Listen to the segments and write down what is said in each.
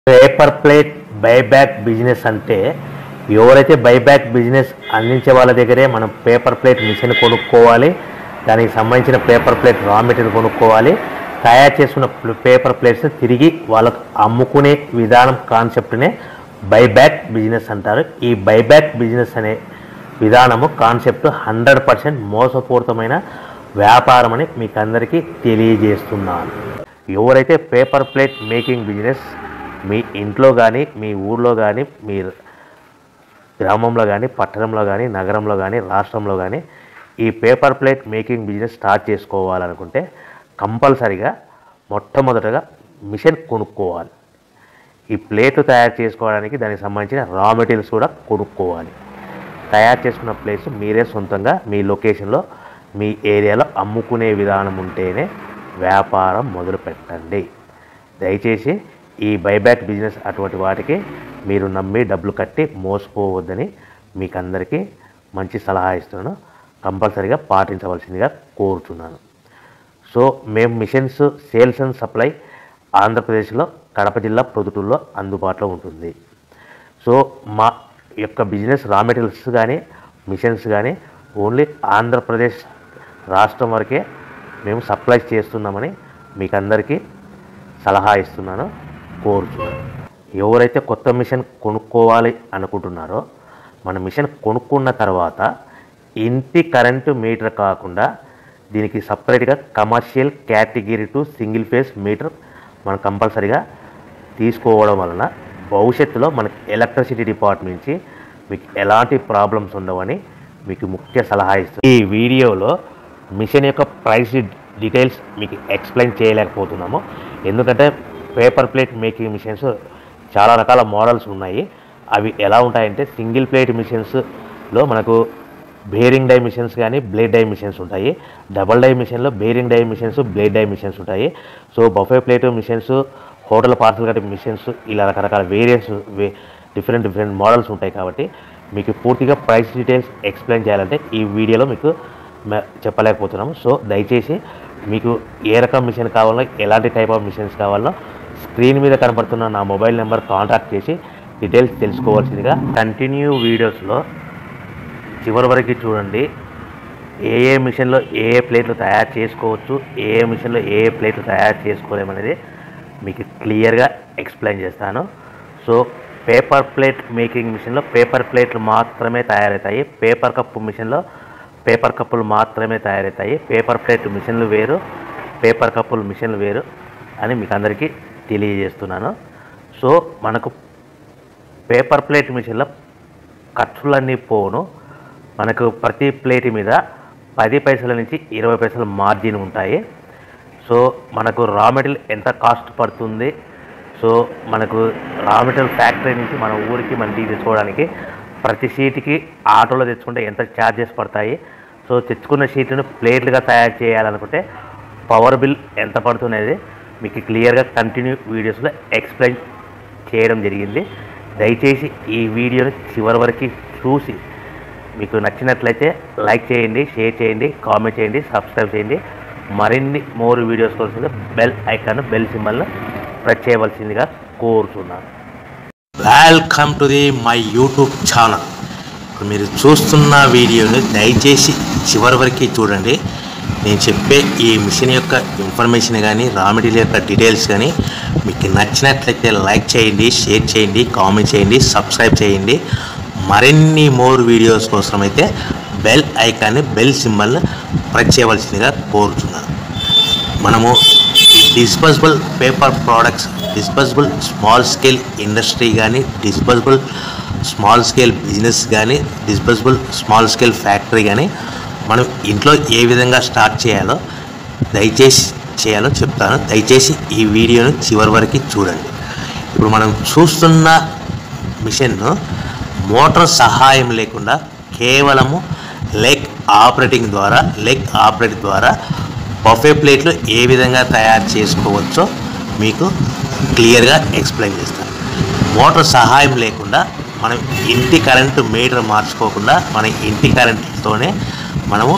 paper plate buyback business అంటే ఎవరైతే buyback business అందించే వాళ్ళ దగ్గరే మనం పేపర్ ప్లేట్ మిషన్ కొనుక్కోవాలి దానికి సంబంధించిన పేపర్ ప్లేట్ రా మెటీరియల్ కొనుక్కోవాలి తయారు చేసుకున్న ప్ల- పేపర్ ప్లేట్స్ తిరిగి వాళ్ళకు అమ్ముకునే విధానం కాన్సెప్ట్నే బైబ్యాక్ బిజినెస్ అంటారు ఈ బైబ్యాక్ బిజినెస్ అనే విధానము కాన్సెప్ట్ హండ్రెడ్ పర్సెంట్ మోసపూరితమైన వ్యాపారం అని మీకు అందరికీ తెలియజేస్తున్నాను ఎవరైతే పేపర్ ప్లేట్ మేకింగ్ బిజినెస్ మీ ఇంట్లో కానీ మీ ఊర్లో కానీ మీ గ్రామంలో కానీ పట్టణంలో కానీ నగరంలో కానీ రాష్ట్రంలో కానీ ఈ paper plate making business start చేసుకోవాలనుకుంటే కంపల్సరిగా మొట్టమొదటగా మిషన్ కొనుక్కోవాలి ఈ ప్లేట్ తయారు చేసుకోవడానికి దానికి సంబంధించిన రా మెటీరియల్స్ కూడా కొనుక్కోవాలి తయారు చేసుకున్న ప్లేస్ మీరే సొంతంగా మీ లొకేషన్లో మీ ఏరియాలో అమ్ముకునే విధానం ఉంటేనే వ్యాపారం మొదలు పెట్టండి దయచేసి ఈ బైబ్యాక్ బిజినెస్ అటువంటి వాటికి మీరు నమ్మి డబ్బులు కట్టి మోసపోవద్దని మీకు అందరికీ మంచి సలహా ఇస్తున్నాను కంపల్సరీగా పాటించవలసిందిగా కోరుతున్నాను సో మేము మిషన్స్ సేల్స్ అండ్ సప్లై ఆంధ్రప్రదేశ్లో కడప జిల్లా ప్రొద్దుటూరులో అందుబాటులో ఉంటుంది సో మా యొక్క బిజినెస్ రా మెటీరియల్స్ కానీ మిషన్స్ కానీ ఓన్లీ ఆంధ్రప్రదేశ్ రాష్ట్రం వరకే మేము సప్లై చేస్తున్నామని మీకు అందరికీ సలహా ఇస్తున్నాను కోరుతున్నాను ఎవరైతే కొత్త మిషన్ కొనుక్కోవాలి అనుకుంటున్నారో మన మిషన్ కొనుక్కున్న తర్వాత ఇంటి కరెంటు మీటర్ కాకుండా దీనికి సపరేట్గా commercial category two single phase meter మనం కంపల్సరీగా తీసుకోవడం వలన భవిష్యత్తులో మనకి ఎలక్ట్రిసిటీ డిపార్ట్మెంట్ నుంచి మీకు ఎలాంటి ప్రాబ్లమ్స్ ఉండవని మీకు ముఖ్య సలహా ఇస్తుంది ఈ వీడియోలో మిషన్ యొక్క ప్రైస్ డీటెయిల్స్ మీకు ఎక్స్ప్లెయిన్ చేయలేకపోతున్నాము ఎందుకంటే పేపర్ ప్లేట్ మేకింగ్ మిషన్స్ చాలా రకాల మోడల్స్ ఉన్నాయి అవి ఎలా ఉంటాయంటే సింగిల్ ప్లేట్ మిషన్స్లో మనకు బేరింగ్ డై మిషన్స్ కానీ బ్లేడ్ డై మిషన్స్ ఉంటాయి డబల్ డై మిషన్లో bearing die machines blade die machines ఉంటాయి so buffet plate machines hotel parcel కట్టే మిషన్స్ ఇలా రకరకాల వేరియంట్స్ డిఫరెంట్ డిఫరెంట్ మోడల్స్ ఉంటాయి కాబట్టి మీకు పూర్తిగా ప్రైస్ డీటెయిల్స్ ఎక్స్ప్లెయిన్ చేయాలంటే ఈ వీడియోలో మీకు మ- చెప్పలేకపోతున్నాము సో దయచేసి మీకు ఏ రకం మిషన్ కావాలో ఎలాంటి టైప్ ఆఫ్ మిషన్స్ కావాలో స్క్రీన్ మీద కనపడుతున్న నా మొబైల్ నెంబర్ కాంటాక్ట్ చేసి డీటెయిల్స్ తెలుసుకోవాల్సిందిగా కంటిన్యూ వీడియోస్లో చివరి వరకు చూడండి ఏ ఏ మిషన్లో ఏ ఏ ప్లేట్లు తయారు చేసుకోవచ్చు ఏ ఏ మిషన్లో ఏ ఏ ప్లేట్లు తయారు చేసుకోలేమనేది మీకు క్లియర్గా ఎక్స్ప్లెయిన్ చేస్తాను సో పేపర్ ప్లేట్ మేకింగ్ మిషన్లో పేపర్ ప్లేట్లు మాత్రమే తయారవుతాయి పేపర్ కప్పు మిషన్లో పేపర్ కప్పులు మాత్రమే తయారవుతాయి పేపర్ ప్లేట్ మిషన్లు వేరు పేపర్ కప్పులు మిషన్లు వేరు అని మీకు అందరికీ తెలియజేస్తున్నాను సో మనకు పేపర్ ప్లేట్ మిషన్లో ఖర్చులన్నీ పోను మనకు ప్రతి ప్లేట్ మీద పది పైసల నుంచి ఇరవై పైసల మార్జిన్ ఉంటాయి సో మనకు రా మెటీరియల్ ఎంత కాస్ట్ పడుతుంది సో మనకు రా మెటీరియల్ ఫ్యాక్టరీ నుంచి మన ఊరికి మన ఇంటికి తెచ్చుకోవడానికి ప్రతి షీట్కి ఆటోలో తెచ్చుకుంటే ఎంత ఛార్జెస్ పడతాయి సో తెచ్చుకున్న షీట్ను ప్లేట్లుగా తయారు చేయాలనుకుంటే పవర్ బిల్ ఎంత పడుతున్నది మీకు క్లియర్గా కంటిన్యూ వీడియోస్లో ఎక్స్ప్లెయిన్ చేయడం జరిగింది దయచేసి ఈ వీడియోని చివరి వరకు చూసి మీకు నచ్చినట్లయితే లైక్ చేయండి షేర్ చేయండి కామెంట్ చేయండి సబ్స్క్రైబ్ చేయండి మరిన్ని మోర్ వీడియోస్ కోసం బెల్ ఐకాన్ బెల్ సింబల్ను ప్రెస్ చేయవలసిందిగా కోరుతున్నాను welcome to the my YouTube channel ఇప్పుడు మీరు చూస్తున్న వీడియోని దయచేసి చివరి వరకు చూడండి నేను చెప్పే ఈ మిషన్ యొక్క ఇన్ఫర్మేషన్ కానీ రా మెటీరియల్ యొక్క డీటెయిల్స్ కానీ మీకు నచ్చినట్లయితే లైక్ చేయండి షేర్ చేయండి కామెంట్ చేయండి సబ్స్క్రైబ్ చేయండి మరిన్ని మోర్ వీడియోస్ కోసం అయితే బెల్ ఐకాన్ని బెల్ సింబల్ని ప్రెస్ చేయవలసిందిగా కోరుతున్నాను మనము ఈ disposable paper products disposable small scale industry కానీ డిస్పోజబుల్ స్మాల్ స్కేల్ బిజినెస్ కానీ డిస్పోజబుల్ స్మాల్ స్కేల్ ఫ్యాక్టరీ కానీ మనం ఇంట్లో ఏ విధంగా స్టార్ట్ చేయాలో దయచేసి చేయాలో చెప్తాను దయచేసి ఈ వీడియోను చివరి వరకు చూడండి ఇప్పుడు మనం చూస్తున్న మిషన్ను మోటార్ సహాయం లేకుండా కేవలము లెగ్ ఆపరేటింగ్ ద్వారా లెగ్ ఆపరేట్ ద్వారా బఫే ప్లేట్లు ఏ విధంగా తయారు చేసుకోవచ్చో మీకు క్లియర్గా ఎక్స్ప్లెయిన్ చేస్తాను మోటార్ సహాయం లేకుండా మనం ఇంటి కరెంటు మీటర్ మార్చుకోకుండా మన ఇంటి కరెంటుతోనే మనము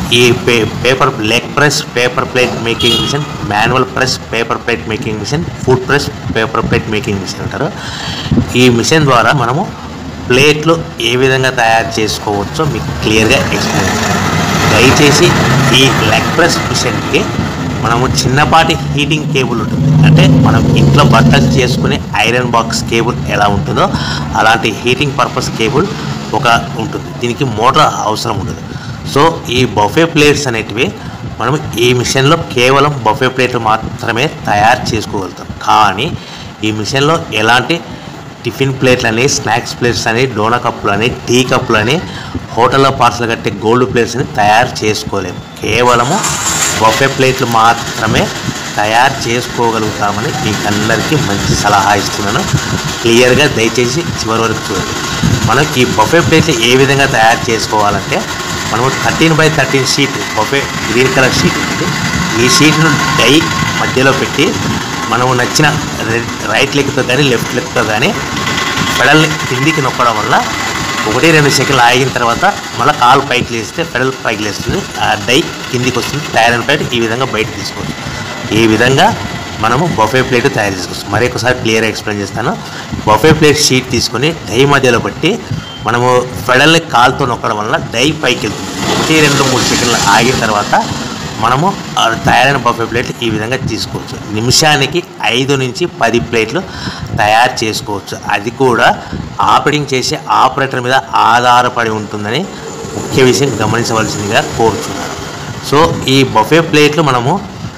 ఈ పే paper leg press paper plate making machine manual press paper plate making machine foot press paper plate making machine అంటారు ఈ మిషన్ ద్వారా మనము ప్లేట్లు ఏ విధంగా తయారు చేసుకోవచ్చో మీకు క్లియర్గా ఎక్స్ప్లెయిన్ చేస్తాను దయచేసి ఈ లెగ్ ప్రెస్ మిషన్కి మనము చిన్నపాటి హీటింగ్ కేబుల్ ఉంటుంది అంటే మనం ఇంట్లో బట్టలు చేసుకునే ఐరన్ బాక్స్ కేబుల్ ఎలా ఉంటుందో అలాంటి హీటింగ్ పర్పస్ కేబుల్ ఒక ఉంటుంది దీనికి మోటార్ అవసరం ఉండదు సో ఈ బఫే ప్లేట్స్ అనేటివి మనం ఈ మిషన్లో కేవలం బఫే ప్లేట్లు మాత్రమే తయారు చేసుకోగలుగుతాం కానీ ఈ మిషన్లో ఎలాంటి టిఫిన్ ప్లేట్లు అని స్నాక్స్ ప్లేట్స్ అని డోనా కప్పులు అని టీ కప్పులు అని హోటల్లో పార్సల్ కట్టే గోల్డ్ ప్లేట్స్ అని తయారు చేసుకోలేము కేవలము బఫే ప్లేట్లు మాత్రమే తయారు చేసుకోగలుగుతామని మీకు అందరికీ మంచి సలహా ఇస్తున్నాను క్లియర్గా దయచేసి చివరి వరకు చూడండి మనం ఈ బఫే ప్లేట్లు ఏ విధంగా తయారు చేసుకోవాలంటే మనము thirteen by thirteen sheet buffet green colour sheet ఉంటుంది ఈ షీట్ను డై మధ్యలో పెట్టి మనము నచ్చిన రెడ్ రైట్ లెగ్తో కానీ లెఫ్ట్ లెగ్తో కానీ పెడల్ని కిందికి నొక్కడం వల్ల ఒకటి రెండు సెకండ్లు ఆగిన తర్వాత మళ్ళీ కాలు పైకి లేస్తే పెడల్ పైకి లేస్తుంది ఆ డై కిందికి వస్తుంది టైర్ అండ్ ప్లేట్ ఈ విధంగా బయట తీసుకోవచ్చు ఈ విధంగా మనము బఫే ప్లేట్ తయారు చేసుకోవచ్చు మరి ఒకసారి క్లియర్గా ఎక్స్ప్లెయిన్ చేస్తాను బఫే ప్లేట్ షీట్ తీసుకొని డై మధ్యలో పెట్టి మనము పెడల్ని కాలుతో నొక్కడం వల్ల డై పైకి వెళ్తుంది ఒకటి రెండు మూడు సెకండ్లు ఆగిన తర్వాత మనము ఆ తయారైన బఫే ప్లేట్లు ఈ విధంగా తీసుకోవచ్చు నిమిషానికి ఐదు నుంచి పది ప్లేట్లు తయారు చేసుకోవచ్చు అది కూడా ఆపరేటింగ్ చేసే ఆపరేటర్ మీద ఆధారపడి ఉంటుందని ముఖ్య విషయం గమనించవలసిందిగా కోరుచున్నాను సో ఈ బఫే ప్లేట్లు మనము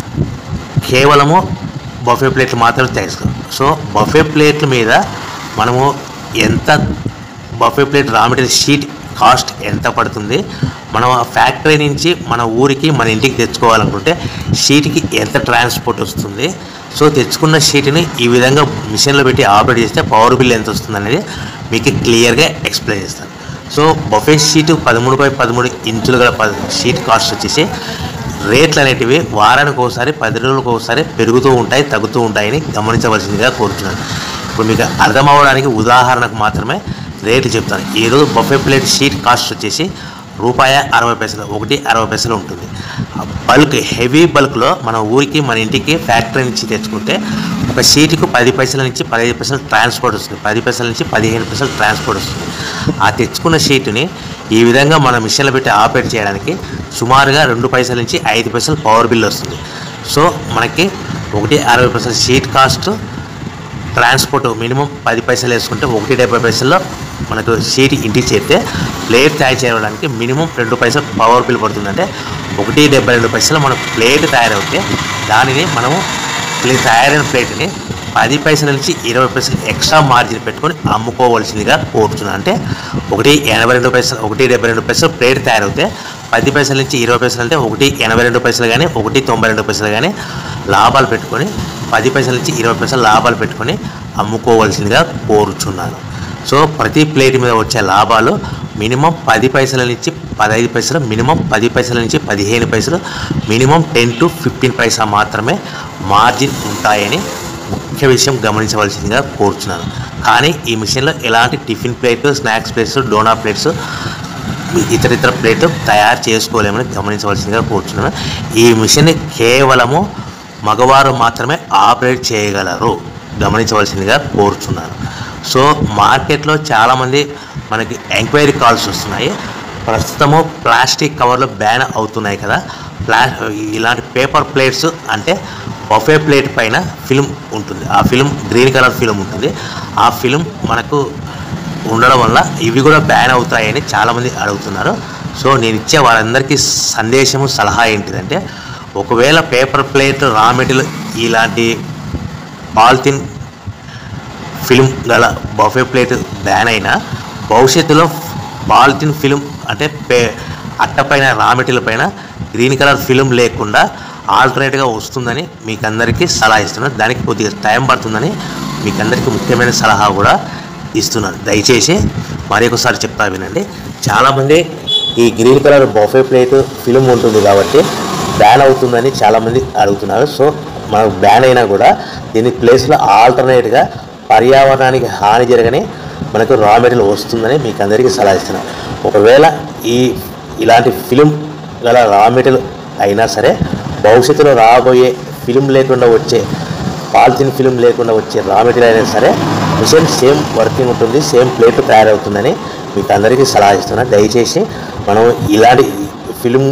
కేవలము బఫే ప్లేట్లు మాత్రమే తయారు చేసుకోవాలి సో బఫే ప్లేట్ల మీద మనము ఎంత buffet plate raw material sheet cost ఎంత పడుతుంది మనం ఆ ఫ్యాక్టరీ నుంచి మన ఊరికి మన ఇంటికి తెచ్చుకోవాలనుకుంటే షీట్కి ఎంత ట్రాన్స్పోర్ట్ వస్తుంది సో తెచ్చుకున్న షీట్ని ఈ విధంగా మిషన్లో పెట్టి ఆపరేట్ చేస్తే పవర్ బిల్ ఎంత వస్తుంది అనేది మీకు క్లియర్గా ఎక్స్ప్లెయిన్ చేస్తాను సో బఫే షీట్ పదమూడు బై పదమూడు ఇంచులు గల పద షీట్ కాస్ట్ వచ్చేసి రేట్లు అనేటివి వారానికి ఒకసారి పది రోజులకు ఒకసారి పెరుగుతూ ఉంటాయి తగ్గుతూ ఉంటాయని గమనించవలసిందిగా కోరుతున్నాను ఇప్పుడు మీకు అర్థం అవ్వడానికి ఉదాహరణకు మాత్రమే రేటు చెప్తాను ఈరోజు బఫే ప్లేట్ షీట్ కాస్ట్ వచ్చేసి రూపాయ అరవై పైసలు ఒకటి అరవై పైసలు ఉంటుంది బల్క్ హెవీ బల్క్లో మన ఊరికి మన ఇంటికి ఫ్యాక్టరీ నుంచి తెచ్చుకుంటే ఒక షీట్కు పది పైసల నుంచి పదిహేను పైసలు ట్రాన్స్పోర్ట్ వస్తుంది పది పైసల నుంచి పదిహేను పైసలు ట్రాన్స్పోర్ట్ వస్తుంది ఆ తెచ్చుకున్న షీట్ని ఈ విధంగా మన మిషన్లో పెట్టి ఆపరేట్ చేయడానికి సుమారుగా రెండు పైసల నుంచి ఐదు పైసలు పవర్ బిల్ వస్తుంది సో మనకి ఒకటి అరవై పైసలు షీట్ కాస్ట్ ట్రాన్స్పోర్ట్ మినిమం పది పైసలు వేసుకుంటే ఒకటి డెబ్బై పైసల్లో మనకు సీట్ ఇంటికి చేరితే ప్లేట్ తయారు చేయడానికి మినిమం రెండు పైసలు పవర్ బిల్ పడుతుందంటే ఒకటి డెబ్బై రెండు పైసలు మన ప్లేట్ తయారవుతే దానిని మనము ప్లేట్ తయారైన ప్లేట్ని పది పైసల నుంచి ఇరవై పైసలు ఎక్స్ట్రా మార్జిన్ పెట్టుకొని అమ్ముకోవాల్సిందిగా కోరుతున్నాను అంటే ఒకటి ఎనభై రెండు పైసలు ఒకటి డెబ్బై రెండు పైసలు ప్లేట్ తయారవుతే పది పైసల నుంచి ఇరవై పైసలు అంటే ఒకటి ఎనభై రెండు పైసలు కానీ ఒకటి తొంభై రెండు పైసలు కానీ లాభాలు పెట్టుకొని పది పైసల నుంచి ఇరవై పైసలు లాభాలు పెట్టుకొని అమ్ముకోవాల్సిందిగా కోరుచున్నాను సో ప్రతి ప్లేట్ మీద వచ్చే లాభాలు మినిమం పది పైసల నుంచి పదహైదు పైసలు మినిమం పది పైసల నుంచి పదిహేను పైసలు minimum ten to fifteen paisa మాత్రమే మార్జిన్ ఉంటాయని ముఖ్య విషయం గమనించవలసిందిగా కోరుచున్నాను కానీ ఈ మిషన్లో ఎలాంటి టిఫిన్ ప్లేట్ స్నాక్స్ ప్లేట్స్ డోనా ప్లేట్స్ ఇతర ఇతర ప్లేట్లు తయారు చేసుకోలేమని గమనించవలసిందిగా కోరుచున్నాను ఈ మిషన్ని కేవలము మగవారు మాత్రమే ఆపరేట్ చేయగలరు గమనించవలసిందిగా కోరుచున్నాను సో మార్కెట్లో చాలామంది మనకి ఎంక్వైరీ కాల్స్ వస్తున్నాయి ప్రస్తుతము ప్లాస్టిక్ కవర్లు బ్యాన్ అవుతున్నాయి కదా ప్లా ఇలాంటి పేపర్ ప్లేట్స్ అంటే బఫే ప్లేట్ పైన ఫిల్మ్ ఉంటుంది ఆ ఫిల్మ్ గ్రీన్ కలర్ ఫిల్మ్ ఉంటుంది ఆ ఫిల్మ్ మనకు ఉండడం వల్ల ఇవి కూడా బ్యాన్ అవుతాయని చాలామంది అడుగుతున్నారు సో నేను ఇచ్చే వాళ్ళందరికీ సందేశము సలహా ఏంటిదంటే ఒకవేళ పేపర్ ప్లేట్ రా మెటీరియల్ ఇలాంటి పాలిథిన్ ఫిల్మ్ గల బఫే ప్లేట్ బ్యాన్ అయినా భవిష్యత్తులో పాలిథిన్ ఫిల్మ్ అంటే పే అట్టపైన రా మెటీరియల్ పైన గ్రీన్ కలర్ ఫిల్మ్ లేకుండా ఆల్టర్నేట్గా వస్తుందని మీకు అందరికీ సలహా ఇస్తున్నాను దానికి కొద్దిగా టైం పడుతుందని మీకు అందరికీ ముఖ్యమైన సలహా కూడా ఇస్తున్నాను దయచేసి మరి ఒకసారి చెప్తా వినండి చాలామంది ఈ green colour buffet plate film ఉంటుంది కాబట్టి బ్యాన్ అవుతుందని చాలామంది అడుగుతున్నారు సో మనకు బ్యాన్ అయినా కూడా దీని ప్లేస్లో ఆల్టర్నేట్గా పర్యావరణానికి హాని జరగని మనకు రా మెటీరియల్ వస్తుందని మీకు అందరికీ సలహా ఇస్తున్నాను ఒకవేళ ఈ ఇలాంటి ఫిలిం గల రా మెటీరియల్ అయినా సరే భవిష్యత్తులో రాబోయే ఫిలిం లేకుండా వచ్చే పాలిథిన్ ఫిలిం లేకుండా వచ్చే రా మెటీరియల్ అయినా సరే మిషన్ సేమ్ వర్కింగ్ ఉంటుంది సేమ్ ప్లేట్ తయారవుతుందని మీకు అందరికీ సలహా ఇస్తున్నా దయచేసి మనం ఇలాంటి ఫిలిం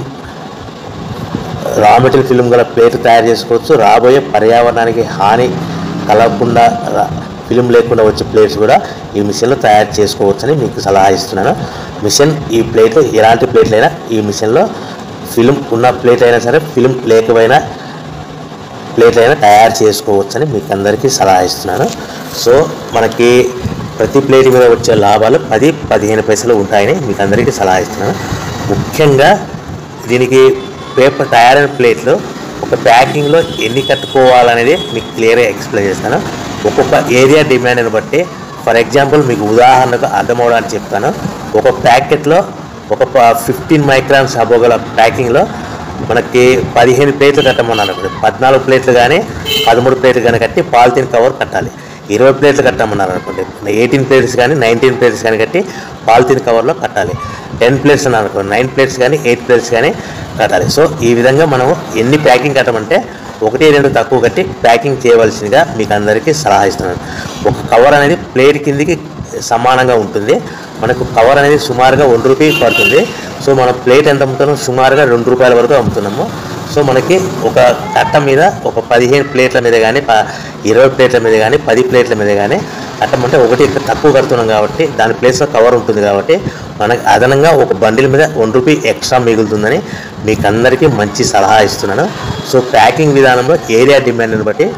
రా మెటీరియల్ ఫిలిం గల ప్లేట్ తయారు చేసుకోవచ్చు రాబోయే పర్యావరణానికి హాని కలగకుండా రా- ఫిలిం లేకుండా వచ్చే ప్లేట్స్ కూడా ఈ మిషన్లో తయారు చేసుకోవచ్చని మీకు సలహా ఇస్తున్నాను మిషన్ ఈ ప్లేట్లు ఎలాంటి ప్లేట్లైనా ఈ మిషన్లో ఫిలిం ఉన్న ప్లేట్ అయినా సరే ఫిలిం లేకపోయినా ప్లేట్లు అయినా తయారు చేసుకోవచ్చని మీకు అందరికీ సలహా ఇస్తున్నాను సో మనకి ప్రతి ప్లేట్ మీద వచ్చే లాభాలు పది పదిహేను పైసలు ఉంటాయని మీకు అందరికీ సలహా ఇస్తున్నాను ముఖ్యంగా దీనికి పేపర్ తయారైన ప్లేట్లు ఒక ప్యాకింగ్లో ఎన్ని కట్టుకోవాలనేది మీకు క్లియర్గా ఎక్స్ప్లెయిన్ చేస్తాను ఒక్కొక్క ఏరియా డిమాండ్ని బట్టి ఫర్ ఎగ్జాంపుల్ మీకు ఉదాహరణకు అర్థమవడానికి చెప్తాను ఒక ప్యాకెట్లో ఒక ఫిఫ్టీన్ మైక్రాన్స్ అబోగల ప్యాకింగ్లో మనకి పదిహేను ప్లేట్లు కట్టమన్నాను అనుకోండి పద్నాలుగు ప్లేట్లు కానీ పదమూడు ప్లేట్లు కానీ కట్టి పాలిథిన్ కవర్ కట్టాలి ఇరవై ప్లేట్లు కట్టమన్నారు అనుకోండి ఎయిటీన్ ప్లేట్స్ కానీ నైన్టీన్ ప్లేట్స్ కానీ కట్టి పాలిథిన్ కవర్లో కట్టాలి టెన్ ప్లేట్స్ అని అనుకోండి నైన్ ప్లేట్స్ కానీ ఎయిట్ ప్లేట్స్ కానీ కట్టాలి సో ఈ విధంగా మనం ఎన్ని ప్యాకింగ్ కట్టమంటే ఒకటి రెండు తక్కువ కట్టి ప్యాకింగ్ చేయవలసిందిగా మీకు అందరికీ సలహా ఇస్తున్నాను ఒక కవర్ అనేది ప్లేట్ కిందికి సమానంగా ఉంటుంది మనకు కవర్ అనేది సుమారుగా వన్ రూపీ పడుతుంది సో మన ప్లేట్ ఎంత అమ్ముతున్నాం సుమారుగా రెండు రూపాయల వరకు అమ్ముతున్నాము సో మనకి ఒక కట్ట మీద ఒక పదిహేను ప్లేట్ల మీద కానీ ప- ఇరవై ప్లేట్ల మీద కానీ పది ప్లేట్ల మీద కానీ కట్టమంటే ఒకటి తక్కువ కడుతున్నాం కాబట్టి దాని ప్లేస్లో కవర్ ఉంటుంది కాబట్టి మనకి అదనంగా ఒక బండిల్ మీద వన్ రూపీ ఎక్స్ట్రా మిగులుతుందని మీకు అందరికీ మంచి సలహా ఇస్తున్నాను సో ప్యాకింగ్ విధానంలో ఏరియా డిమాండ్ని బట్టి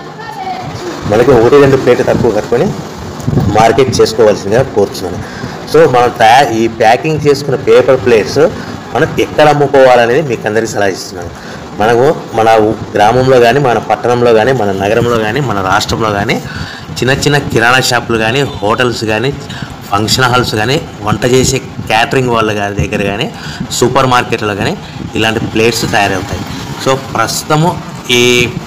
మనకి ఒకటి రెండు ప్లేట్లు తక్కువ కట్టుకొని మార్కెట్ చేసుకోవాల్సిందిగా కోరుతున్నాను సో మనం తయా ఈ ప్యాకింగ్ చేసుకున్న పేపర్ ప్లేట్స్ మనం ఎక్కడ అమ్ముకోవాలనేది మీకు అందరికీ సలహా ఇస్తున్నాను మనము మన ఊ- గ్రామంలో కానీ మన పట్టణంలో కానీ మన నగరంలో కానీ మన రాష్ట్రంలో కానీ చిన్న చిన్న కిరాణా షాపులు కానీ హోటల్స్ కానీ ఫంక్షన్ హాల్స్ కానీ వంట చేసే క్యాటరింగ్ వాళ్ళ గారి దగ్గర కానీ సూపర్ మార్కెట్లో కానీ ఇలాంటి ప్లేట్స్ తయారవుతాయి సో ప్రస్తుతము ఈ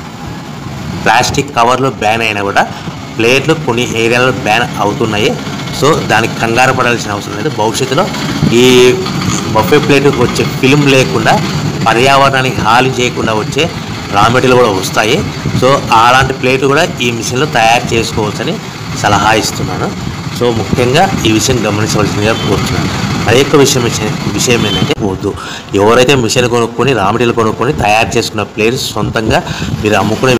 ప్లాస్టిక్ కవర్లు బ్యాన్ అయినా కూడా ప్లేట్లు కొన్ని ఏరియాలో బ్యాన్ అవుతున్నాయి సో దానికి కంగారు పడాల్సిన అవసరం లేదు భవిష్యత్తులో ఈ బఫే ప్లేట్కి వచ్చే ఫిల్మ్ లేకుండా పర్యావరణానికి హాని చేయకుండా వచ్చే రా మెటీరియల్ కూడా వస్తాయి సో అలాంటి ప్లేట్లు కూడా ఈ మిషన్లో తయారు చేసుకోవచ్చని సలహా ఇస్తున్నాను సో ముఖ్యంగా ఈ విషయం గమనించవలసిందిగా కోరుతున్నాను మరి యొక్క విషయం విషయం- విషయం ఏంటంటే వద్దు ఎవరైతే మిషన్ కొనుక్కొని రా మెటీరియల్ కొనుక్కొని తయారు చేసుకున్న ప్లేట్స్ సొంతంగా మీరు అమ్ముకునే